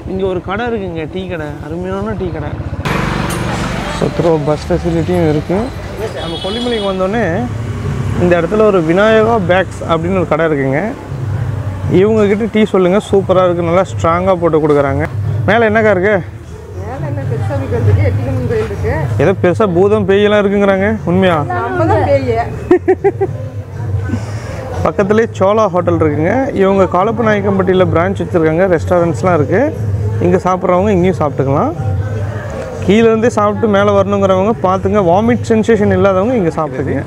இங்கே ஒரு கடை இருக்குங்க டீ கடை அருமையான டீ கடை சத்ரோ பஸ் ஃபெசிலிட்டியும் இருக்குது நம்ம கொல்லிமலைக்கு வந்தோடனே இந்த இடத்துல ஒரு விநாயகா பேக்ஸ் அப்படின்னு ஒரு கடை இருக்குங்க இவங்கக்கிட்ட டீ சொல்லுங்கள் சூப்பராக இருக்குது நல்லா ஸ்ட்ராங்காக போட்டு கொடுக்குறாங்க மேலே என்னக்கா இருக்குது மேல என்ன பெருசாமி கோயில் இருக்கு எட்டிகம்மன் கோயில் இருக்கு ஏதோ பெருசாக பூதம் பேயெல்லாம் இருக்குங்கிறாங்க உண்மையா நம்ம தான் பேய பக்கத்துலேயே சோலா ஹோட்டல் இருக்குங்க இவங்க காலப்பு நாயக்கம்பட்டியில் பிரான்ச் வச்சுருக்காங்க ரெஸ்டாரண்ட்ஸ்லாம் இருக்குது இங்கே சாப்பிட்றவங்க இங்கேயும் சாப்பிட்டுக்கலாம் கீழே இருந்தே சாப்பிட்டு மேலே வரணுங்கிறவங்க பார்த்துங்க வாமிட் சென்சேஷன் இல்லாதவங்க இங்கே சாப்பிட்டுக்குங்க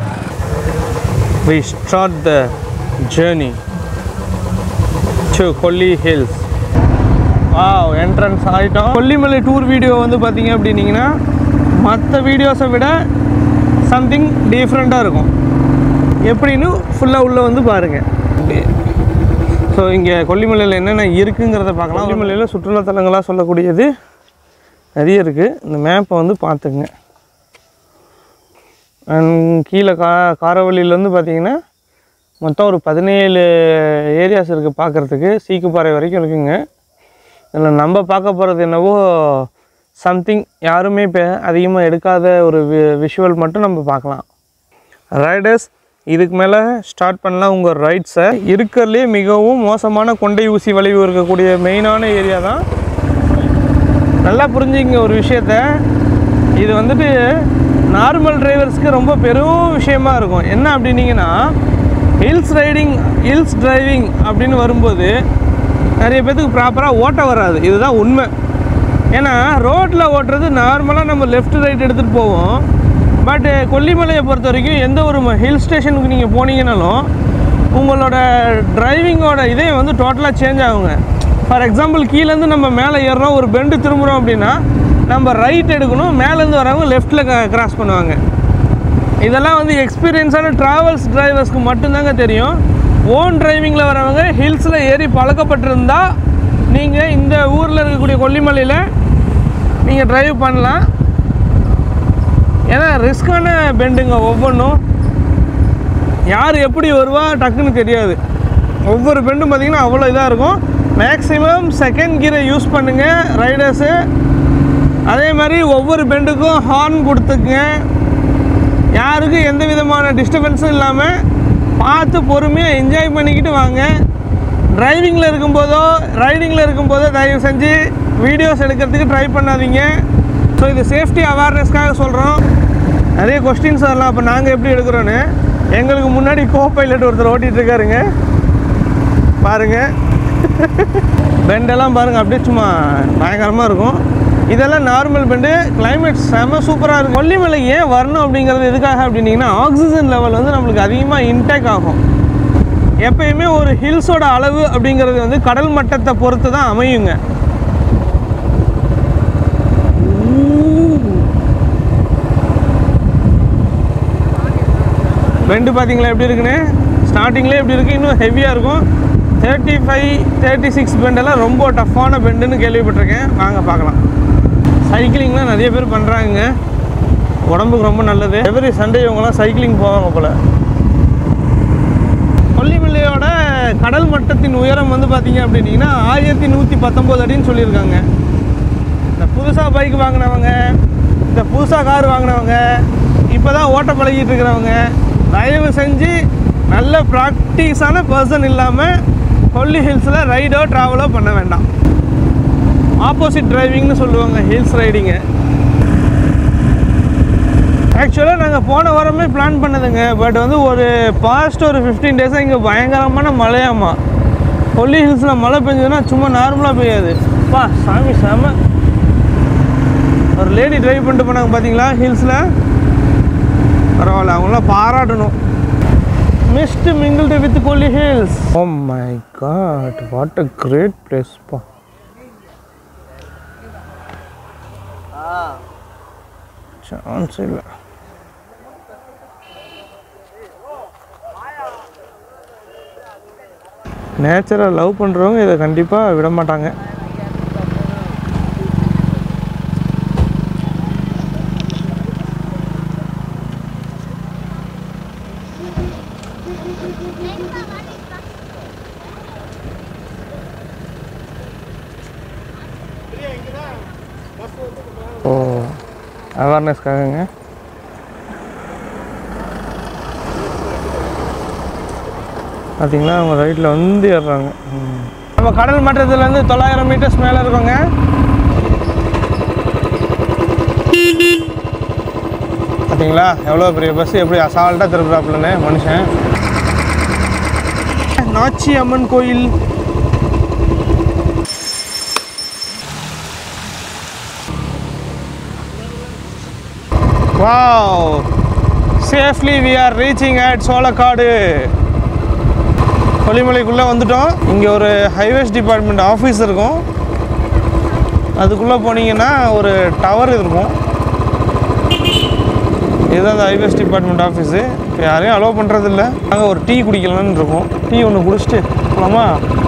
we start the journey to Kolli hills wow entrance ஆகிட்டோம் கொல்லிமலை டூர் வீடியோ வந்து பார்த்தீங்க அப்படின்னீங்கன்னா மற்ற வீடியோஸை விட சம்திங் டிஃப்ரெண்ட்டாக இருக்கும் எப்படின்னு ஃபுல்லாக உள்ளே வந்து பாருங்கள் ஸோ இங்கே கொல்லிமலையில் என்னென்ன இருக்குங்கிறத பார்க்கலாம் கொல்லிமலையில் சுற்றுலாத்தலங்களாக சொல்லக்கூடியது நிறைய இருக்குது இந்த மேப்பை வந்து பார்த்துக்குங்க அண்ட் கீழே கா காரவழியிலேருந்து பார்த்தீங்கன்னா மொத்தம் ஒரு பதினேழு ஏரியாஸ் இருக்குது பார்க்குறதுக்கு சீக்குப்பாறை வரைக்கும் இருக்குங்க இதில் நம்ம பார்க்க போகிறது என்னவோ சம்திங் யாருமே இப்போ அதிகமாக எடுக்காத ஒரு வி விஷுவல் மட்டும் நம்ம பார்க்கலாம் ரைடர்ஸ் இதுக்கு மேலே ஸ்டார்ட் பண்ணலாம் உங்கள் ரைட்ஸை இருக்கிறதுலே மிகவும் மோசமான கொண்டை ஊசி வளைவு இருக்கக்கூடிய மெயினான ஏரியா தான் நல்லா புரிஞ்சுங்க ஒரு விஷயத்த இது வந்துட்டு நார்மல் டிரைவர்ஸ்க்கு ரொம்ப பெரும் விஷயமா இருக்கும் என்ன அப்படின்னீங்கன்னா ஹில்ஸ் ரைடிங் ஹில்ஸ் டிரைவிங் அப்படின்னு வரும்போது நிறைய பேத்துக்கு ப்ராப்பராக ஓட்ட வராது இதுதான் உண்மை ஏன்னா ரோட்டில் ஓட்டுறது நார்மலாக நம்ம லெஃப்ட் ரைட் எடுத்துகிட்டு போவோம் பட்டு கொல்லிமலையை பொறுத்த வரைக்கும் எந்த ஒரு ஹில் ஸ்டேஷனுக்கு நீங்கள் போனீங்கனாலும் உங்களோட டிரைவிங்கோட இதே வந்து டோட்டலாக சேஞ்ச் ஆகுங்க ஃபார் எக்ஸாம்பிள் கீழேருந்து நம்ம மேலே ஏறுறோம் ஒரு பெண்டு திரும்புகிறோம் அப்படின்னா நம்ம ரைட் எடுக்கணும் மேலேருந்து வரவங்க லெஃப்ட்டில் கிராஸ் பண்ணுவாங்க இதெல்லாம் வந்து எக்ஸ்பீரியன்ஸான ட்ராவல்ஸ் டிரைவர்ஸ்க்கு மட்டும்தாங்க தெரியும் ஓன் டிரைவிங்கில் வரவங்க ஹில்ஸில் ஏறி பழக்கப்பட்டிருந்தா நீங்கள் இந்த ஊரில் இருக்கக்கூடிய கொல்லிமலையில் நீங்கள் டிரைவ் பண்ணலாம் ஏன்னா ரிஸ்க்கான பெண்டுங்க ஒவ்வொன்றும் யார் எப்படி வருவா டக்குன்னு தெரியாது ஒவ்வொரு பெண்டும் பார்த்தீங்கன்னா அவ்வளோ இதாக இருக்கும் மேக்ஸிமம் செகண்ட் கியரை யூஸ் பண்ணுங்கள் ரைடர்ஸு அதே மாதிரி ஒவ்வொரு பெண்டுக்கும் ஹார்ன் கொடுத்துக்குங்க யாருக்கும் எந்த விதமான டிஸ்டர்பன்ஸும் இல்லாமல் பார்த்து பொறுமையாக என்ஜாய் பண்ணிக்கிட்டு வாங்க டிரைவிங்கில் இருக்கும்போதோ ரைடிங்கில் இருக்கும்போதோ தயவு செஞ்சு வீடியோஸ் எடுக்கிறதுக்கு ட்ரை பண்ணாதீங்க ஸோ இது சேஃப்டி அவேர்னஸ்க்காக சொல்கிறோம் நிறைய கொஸ்டின்ஸ் வரலாம் அப்போ நாங்கள் எப்படி எடுக்கிறோன்னு எங்களுக்கு முன்னாடி கோ பைலட் ஒருத்தர் ஓட்டிகிட்டு இருக்காருங்க பாருங்கள் பெண்டெல்லாம் பாருங்கள் அப்படியே சும்மா பயங்கரமாக இருக்கும் இதெல்லாம் நார்மல் பெண்டு கிளைமேட் செம சூப்பராக இருக்கும் கொல்லிமலை ஏன் வரணும் அப்படிங்கிறது எதுக்காக அப்படின்னீங்கன்னா ஆக்சிஜன் லெவல் வந்து நம்மளுக்கு அதிகமாக இன்டேக் ஆகும் எப்பயுமே ஒரு ஹில்ஸோட அளவு அப்படிங்கிறது வந்து கடல் மட்டத்தை பொறுத்து தான் அமையுங்க பெண்டு பார்த்தீங்களா எப்படி இருக்குன்னு ஸ்டார்டிங்லேயே எப்படி இருக்குது இன்னும் ஹெவியாக இருக்கும் தேர்ட்டி ஃபைவ் தேர்ட்டி சிக்ஸ் பெண்டெல்லாம் ரொம்ப டஃப்பான பெண்டுன்னு கேள்விப்பட்டிருக்கேன் வாங்க பார்க்கலாம் சைக்கிளிங்லாம் நிறைய பேர் பண்ணுறாங்க உடம்புக்கு ரொம்ப நல்லது எவ்ரி சண்டே இவங்கெல்லாம் சைக்கிளிங் போவாங்க போல் கொல்லிமலையோட கடல் மட்டத்தின் உயரம் வந்து பார்த்தீங்க அப்படின்னீங்கன்னா ஆயிரத்தி நூற்றி பத்தொம்போது அடின்னு சொல்லியிருக்காங்க இந்த புதுசாக பைக் வாங்கினவங்க இந்த புதுசாக கார் வாங்கினவங்க இப்போ தான் ஓட்ட பழகிட்டு இருக்கிறவங்க தயவு செஞ்சு நல்ல ப்ராக்டிஸான பர்சன் இல்லாமல் கொல்லி ஹில்ஸில் ரைடோ ட்ராவலோ பண்ண வேண்டாம் ஆப்போசிட் டிரைவிங்னு சொல்லுவாங்க ஹில்ஸ் ரைடிங்கை ஆக்சுவலாக நாங்கள் போன வாரமே பிளான் பண்ணதுங்க பட் வந்து ஒரு பாஸ்ட் ஒரு ஃபிஃப்டீன் டேஸாக இங்கே பயங்கரமான மழையாமா கொல்லி ஹில்ஸில் மழை பெஞ்சதுன்னா சும்மா நார்மலாக பெய்யாது பா சாமி செம ஒரு லேடி டிரைவ் பண்ணிட்டு போனாங்க பார்த்தீங்களா ஹில்ஸில் பரவாயில்ல அவங்களாம் பாராட்டணும் mixed mingled with Kolli hills oh my God what a great place பா சான்ஸ் இல்லை நேச்சரை லவ் பண்ணுறவங்க இதை கண்டிப்பாக விட மாட்டாங்க ஓ அவேர்னஸ்க்காகங்க பார்த்தீங்களா அவங்க ரைட்டில் வந்து ஏறுறாங்க ம். நம்ம கடல் மட்டத்துலேருந்து தொள்ளாயிரம் மீட்டர்ஸ் மேலே இருக்கோங்க பார்த்தீங்களா எவ்வளோ பெரிய பஸ் எப்படி அசால்ட்டாக திருப்புறாப்புலன்னு மனுஷன் நாச்சி அம்மன் கோயில் wow safely we are reaching at Solakkadu கொல்லிமலைக்குள்ளே வந்துட்டோம் இங்கே ஒரு ஹைவேஸ் டிபார்ட்மெண்ட் ஆஃபீஸ் இருக்கும் அதுக்குள்ளே போனீங்கன்னா ஒரு டவர் இருக்கும் இதுதான் அந்த ஹைவேஸ் டிபார்ட்மெண்ட் ஆஃபீஸு இப்போ யாரையும் அலோவ் பண்ணுறதில்ல நாங்கள் ஒரு டீ குடிக்கலாம்னு இருக்கோம் டீ ஒன்று குடிச்சிட்டு போகலாமா